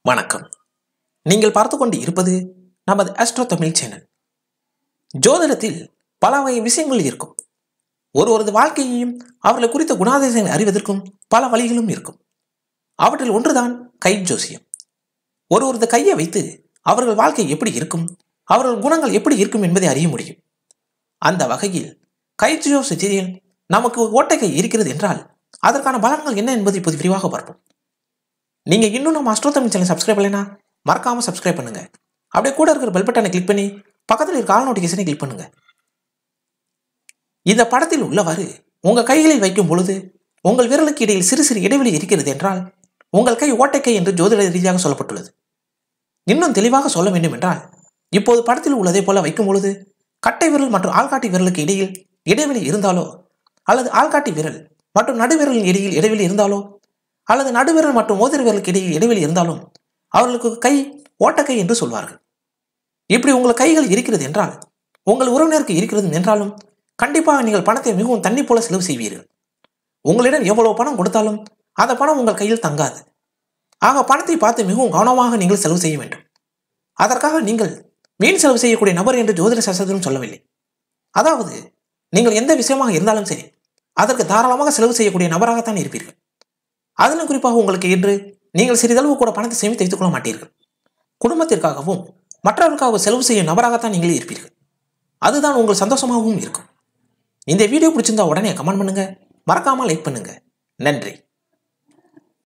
வணக்கம் நீங்கள் பார்த்து கொண்டு இருப்பது நமது அஸ்ட்ரோ தமிழ் சேனல் ஜோதிடத்தில் பல வகை விஷயங்கள் இருக்கும் ஒருவரது வாழ்க்கையையும் அவர்களை குறித்த குணாதிசயங்களை அறிவதற்கும் பல வழிகளும் இருக்கும் அவற்றில் ஒன்றுதான் கை ஜோசியம் ஒருவரது கையை வைத்து அவர்கள் வாழ்க்கை எப்படி இருக்கும் அவர்கள் குணங்கள் எப்படி இருக்கும் என்பதை அறிய முடியும் அந்த வகையில் கை ஜோசியத்தில் நமக்கு ஓட்டைக்கை இருக்கிறது என்றால் அதற்கான பலன்கள் என்ன என்பதை இப்போது விரிவாக பார்ப்போம் நீங்க இன்னும் நம்ம அஸ்ட்ரோ தமிழ் சேனல் சப்ஸ்கிரைப் பண்ணலைனா மறக்காம சப்ஸ்கிரைப் பண்ணுங்க அப்படியே கூட இருக்கிற பெல் பட்டனை கிளிக் பண்ணி பக்கத்தில் இருக்க ஆல் நோட்டிஃபிகேஷனை கிளிக் பண்ணுங்க இந்த படத்தில் உள்ளவாறு உங்க கைகளில் வைக்கும் பொழுது உங்கள் விரலுக்கு இடையில் சிறு சிறு இடைவெளி இருக்கிறது என்றால் உங்கள் கை ஓட்டைக்கை என்று ஜோதிட ரீதியாக சொல்லப்பட்டுள்ளது இன்னும் தெளிவாக சொல்ல வேண்டும் என்றால் இப்போது படத்தில் உள்ளதை போல வைக்கும் பொழுது கட்டை விரல் மற்றும் ஆள்காட்டி விரலுக்கு இடையில் இடைவெளி இருந்தாலோ அல்லது ஆள்காட்டி விரல் மற்றும் நடுவிரலின் இடையில் இடைவெளி இருந்தாலோ அல்லது நடுவிரல் மற்றும் மோதிர விரலுக்கு இடையில் இடைவெளி இருந்தாலும் அவர்களுக்கு கை ஓட்டக்கை என்று சொல்வார்கள் இப்படி உங்கள் கைகள் இருக்கிறது என்றால் உங்கள் உறவினருக்கு இருக்கிறது என்றாலும் கண்டிப்பாக நீங்கள் பணத்தை மிகவும் தண்ணி போல செலவு செய்வீர்கள் உங்களிடம் எவ்வளவு பணம் கொடுத்தாலும் அந்த பணம் உங்கள் கையில் தங்காது ஆக பணத்தை பார்த்து மிகவும் கவனமாக நீங்கள் செலவு செய்ய வேண்டும் அதற்காக நீங்கள் வீண் செலவு செய்யக்கூடிய நபர் என்று ஜோதிட சாஸ்திரத்திலும் சொல்லவில்லை அதாவது நீங்கள் எந்த விஷயமாக இருந்தாலும் சரி அதற்கு தாராளமாக செலவு செய்யக்கூடிய நபராகத்தான் இருப்பீர்கள் அதிலும் குறிப்பாக உங்களுக்கு என்று நீங்கள் சிறிதளவு கூட பணத்தை சேமித்து வைத்துக் கொள்ள மாட்டீர்கள் குடும்பத்திற்காகவும் மற்றவர்களுக்காக செலவு செய்யும் நபராகத்தான் நீங்கள் இருப்பீர்கள் அதுதான் உங்கள் சந்தோஷமாகவும் இருக்கும் இந்த வீடியோ பிடிச்சிருந்தா உடனே கமெண்ட் பண்ணுங்க மறக்காம லைக் பண்ணுங்க நன்றி